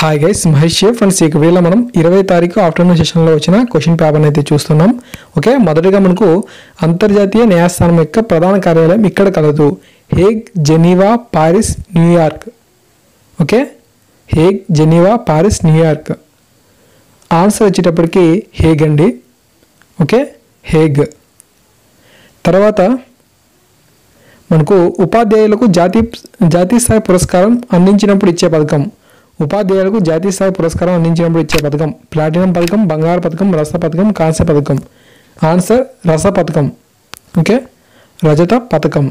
hi guys Mahesh friends ఈ వీడియోలో మనం ఇరవై తారీఖు ఆఫ్టర్నూన్ సెషన్లో వచ్చిన క్వశ్చన్ పేపర్ని అయితే చూస్తున్నాం ఓకే మొదటిగా మనకు అంతర్జాతీయ న్యాయస్థానం యొక్క ప్రధాన కార్యాలయం ఇక్కడ కలదు Hague Geneva Paris New York okay Hague Geneva Paris New York answer వచ్చేటప్పటికి హేగ్ అండి ఓకే హేగ్ తర్వాత మనకు ఉపాధ్యాయులకు జాతీయ జాతీయ స్థాయి పురస్కారం అందించినప్పుడు ఇచ్చే పథకం ఉపాధ్యాయులకు జాతీయ స్థాయి పురస్కారం అందించినప్పుడు ఇచ్చే పథకం ప్లాటినం పథకం బంగారు పథకం రస పథకం కాంస్య పథకం ఆన్సర్ రస పథకం ఓకే రజత పథకం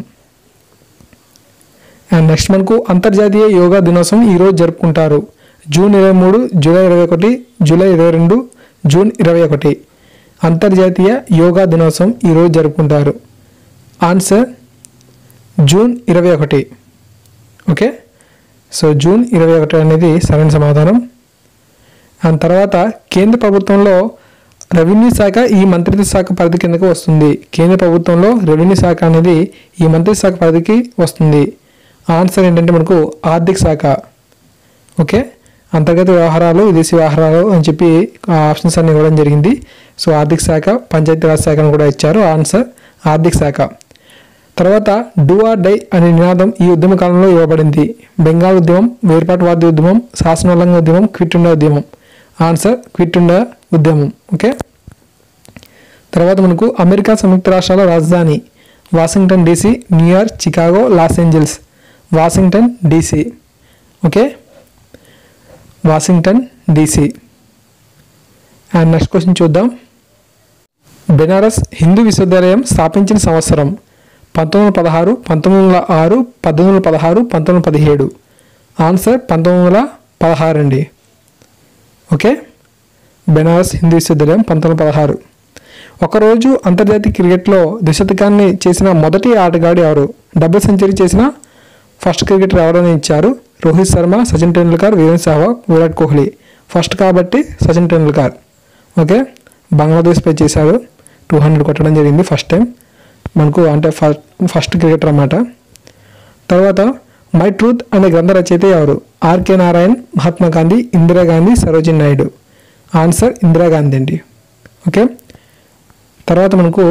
అండ్ నెక్స్ట్ మనకు అంతర్జాతీయ యోగా దినోత్సవం ఈరోజు జరుపుకుంటారు జూన్ ఇరవై మూడు జూలై ఇరవై ఒకటి జూలై ఇరవై రెండు జూన్ ఇరవై ఒకటి అంతర్జాతీయ యోగా దినోత్సవం ఈరోజు జరుపుకుంటారు ఆన్సర్ జూన్ ఇరవై ఒకటి ఓకే సో జూన్ ఇరవై ఒకటి అనేది సరైన సమాధానం దాని తర్వాత కేంద్ర ప్రభుత్వంలో రెవెన్యూ శాఖ ఈ మంత్రిత్వ శాఖ పరిధి కిందకు వస్తుంది కేంద్ర ప్రభుత్వంలో రెవెన్యూ శాఖ అనేది ఈ మంత్రిత్వ శాఖ పరిధికి వస్తుంది ఆన్సర్ ఏంటంటే మనకు ఆర్థిక శాఖ ఓకే అంతర్గత వ్యవహారాలు విదేశీ వ్యవహారాలు అని చెప్పి ఆ ఆప్షన్స్ అన్ని ఇవ్వడం జరిగింది సో ఆర్థిక శాఖ పంచాయతీరాజ్ శాఖను కూడా ఇచ్చారు ఆన్సర్ ఆర్థిక శాఖ తర్వాత డూ ఆర్ డై అనే నినాదం ఈ ఉద్యమ కాలంలో ఇవ్వబడింది బెంగాల్ ఉద్యమం వేర్పాటువాది ఉద్యమం శాసనోల్లంఘన ఉద్యమం క్విట్ ఇండియా ఉద్యమం ఆన్సర్ క్విట్ ఇండియా ఉద్యమం ఓకే తర్వాత మనకు అమెరికా సంయుక్త రాష్ట్రాల రాజధాని Washington DC New York Chicago Los Angeles Washington DC okay Washington DC and next question చూద్దాం బెనారస్ హిందూ విశ్వవిద్యాలయం స్థాపించిన సంవత్సరం పంతొమ్మిది వందల పదహారు పంతొమ్మిది వందల ఆరు పద్దెనిమిది వందల పదహారు పంతొమ్మిది వందల పదిహేడు ఆన్సర్ పంతొమ్మిది వందల పదహారు అండి ఓకే బెనారస్ హిందూ విశ్వవిద్యాలయం పంతొమ్మిది వందల పదహారు ఒకరోజు అంతర్జాతీయ క్రికెట్లో ద్విశతకాన్ని చేసిన మొదటి ఆటగాడు ఎవరు డబుల్ సెంచరీ చేసిన ఫస్ట్ క్రికెటర్ ఎవరని ఇచ్చారు రోహిత్ శర్మ సచిన్ టెండూల్కర్ వీరేంద్ర సెహ్వాగ్ విరాట్ కోహ్లీ ఫస్ట్ కాబట్టి సచిన్ టెండూల్కర్ ఓకే బంగ్లాదేశ్పై చేశాడు టూ హండ్రెడ్ కొట్టడం జరిగింది ఫస్ట్ టైం మనకు అంటే ఫస్ట్ ఫస్ట్ క్రికెటర్ అన్నమాట తర్వాత మై ట్రూత్ అనే గ్రంథ రచయిత ఎవరు ఆర్కే నారాయణ్ మహాత్మా గాంధీ ఇందిరాగాంధీ సరోజిని నాయుడు ఆన్సర్ ఇందిరాగాంధీ అండి ఓకే తర్వాత మనకు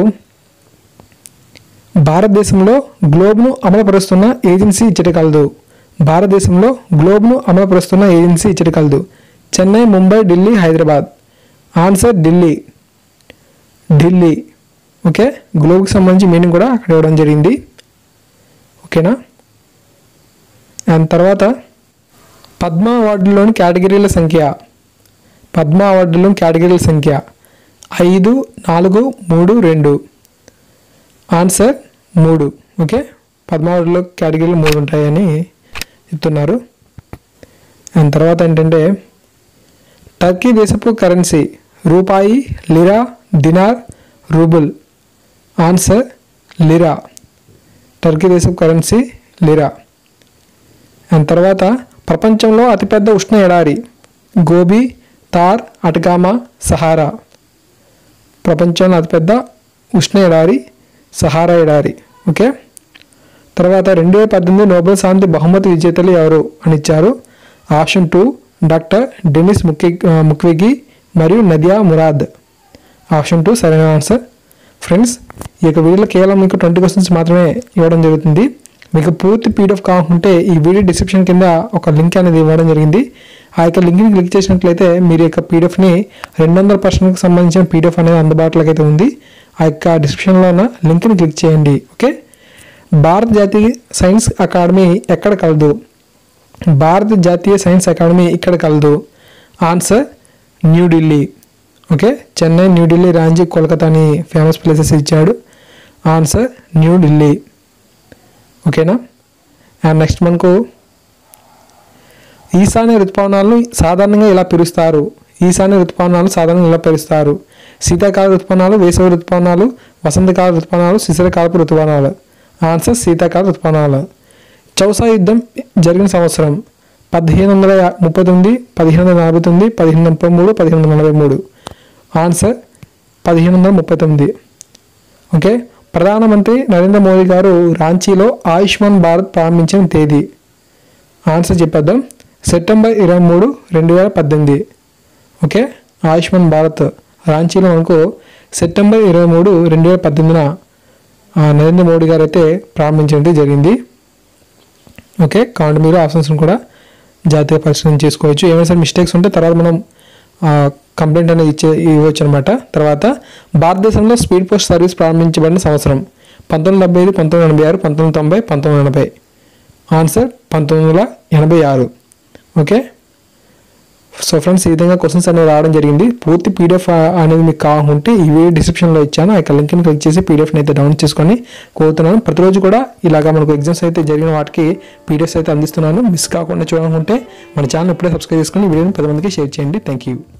భారతదేశంలో గ్లోబ్ను అమలుపరుస్తున్న ఏజెన్సీ ఇచ్చటి కలదు భారతదేశంలో గ్లోబ్ను అమలుపరుస్తున్న ఏజెన్సీ ఇచ్చటి కలదు చెన్నై ముంబై ఢిల్లీ హైదరాబాద్ ఆన్సర్ ఢిల్లీ ఢిల్లీ ఓకే గ్లోబ్కి సంబంధించి మీనింగ్ కూడా అక్కడ ఇవ్వడం జరిగింది ఓకేనా అండ్ తర్వాత పద్మ అవార్డులోని కేటగిరీల సంఖ్య పద్మ అవార్డులోని కేటగిరీల సంఖ్య ఐదు నాలుగు మూడు రెండు ఆన్సర్ మూడు ఓకే పద్మ అవార్డులో కేటగిరీలు మూడు ఉంటాయని చెప్తున్నారు అండ్ తర్వాత ఏంటంటే టర్కీ దేశపు కరెన్సీ రూపాయి lira dinar rouble answer lira Turkey దేశపు కరెన్సీ లిరా అండ్ తర్వాత ప్రపంచంలో అతిపెద్ద ఉష్ణ ఎడారి గోబీ తార్ అటకామా సహారా ప్రపంచంలో అతిపెద్ద ఉష్ణ ఎడారి సహారా ఎడారి ఓకే తర్వాత రెండు వేల పద్దెనిమిది నోబెల్ శాంతి బహుమతి విజేతలు ఎవరు అని ఇచ్చారు ఆప్షన్ టూ డాక్టర్ డెనిస్ ముక్కి ముక్విగి మరియు నదియా మురాద్ ఆప్షన్ టూ సరైన ఆన్సర్ ఫ్రెండ్స్ ఈ యొక్క వీడియోలో కేవలం మీకు ట్వంటీ క్వశ్చన్స్ మాత్రమే ఇవ్వడం జరుగుతుంది మీకు పూర్తి పీడిఎఫ్ కావాలంటే ఈ వీడియో డిస్క్రిప్షన్ కింద ఒక లింక్ అనేది ఇవ్వడం జరిగింది ఆ యొక్క లింక్ని క్లిక్ చేసినట్లయితే మీరు యొక్క పీడిఎఫ్ని రెండు వందల పర్సెంట్కి సంబంధించిన పీడిఎఫ్ అనేది అందుబాటులోకి అయితే ఉంది ఆ యొక్క డిస్క్రిప్షన్లో ఉన్న లింక్ని క్లిక్ చేయండి ఓకే భారత జాతీయ సైన్స్ అకాడమీ ఎక్కడ కలదు భారత జాతీయ సైన్స్ అకాడమీ ఇక్కడ కలదు ఆన్సర్ న్యూఢిల్లీ ఓకే చెన్నై న్యూఢిల్లీ రాంచీ కోల్కతా అని ఫేమస్ ప్లేసెస్ ఇచ్చాడు ఆన్సర్ న్యూఢిల్లీ ఓకేనా అండ్ నెక్స్ట్ మనకు ఈశాన్య ఋతుపవనాలను సాధారణంగా ఇలా పిలుస్తారు ఈశాన్య ఋతుపవనాలు సాధారణంగా ఇలా పిలుస్తారు శీతాకాల ఋతుపవనాలు వేసవి ఋతుపవనాలు వసంతకాల ఋతుపవనాలు శిశిరకాలపు ఋతుపవనాలు ఆన్సర్ శీతాకాల ఋతుపవనాలు చౌసా యుద్ధం జరిగిన సంవత్సరం పదిహేను వందల ముప్పై తొమ్మిది పదిహేను వందల నలభై తొమ్మిది పదిహేను వందల ముప్పై మూడు పదిహేను వందల నలభై మూడు ఆన్సర్ పదిహేను వందల ముప్పై తొమ్మిది ఓకే ప్రధానమంత్రి నరేంద్ర మోదీ గారు రాంచీలో ఆయుష్మాన్ భారత్ ప్రారంభించిన తేదీ ఆన్సర్ చెప్పేద్దాం సెప్టెంబర్ ఇరవై మూడు రెండు వేల పద్దెనిమిది ఓకే ఆయుష్మాన్ భారత్ రాంచీలో మనకు సెప్టెంబర్ ఇరవై మూడు రెండు వేల పద్దెనిమిదిన ఆ, నరేంద్ర మోడీ గారు అయితే ప్రారంభించడం జరిగింది ఓకే కాబట్టి మీరు ఆప్షన్స్ని కూడా జాగ్రత్తగా పరిశీలన చేసుకోవచ్చు ఏమైనా సరే మిస్టేక్స్ ఉంటే తర్వాత మనం కంప్లైంట్ అనేది ఇచ్చే ఇవ్వచ్చు అనమాట తర్వాత భారతదేశంలో స్పీడ్ పోస్ట్ సర్వీస్ ప్రారంభించబడిన సంవత్సరం పంతొమ్మిది డెబ్బై ఐదు పంతొమ్మిది ఎనభై ఆరు పంతొమ్మిది తొంభై పంతొమ్మిది ఎనభై ఆన్సర్ పంతొమ్మిది వందల ఎనభై ఆరు ఓకే సో ఫ్రెండ్స్ ఈ విధంగా క్వశ్చన్స్ అనేవి రావడం జరిగింది పూర్తి పీడిఎఫ్ అనేది మీకు కావాలంటే ఈ వీడియో డిస్క్రిప్షన్లో ఇచ్చాను ఆ యొక్క లింక్ని క్లిక్ చేసి పీడిఎఫ్ని అయితే డౌన్లోడ్ చేసుకొని కోరుతున్నాను ప్రతిరోజు కూడా ఇలాగా మనకు ఎగ్జామ్స్ అయితే జరిగిన వాటికి పీడిఎఫ్స్ అయితే అందిస్తున్నాను మిస్ కాకుండా చూడాలనుకుంటే మన ఛానల్ ఇప్పుడే సబ్స్క్రైబ్ చేసుకొని వీడియోని పది మందికి షేర్ చేయండి థ్యాంక్ యూ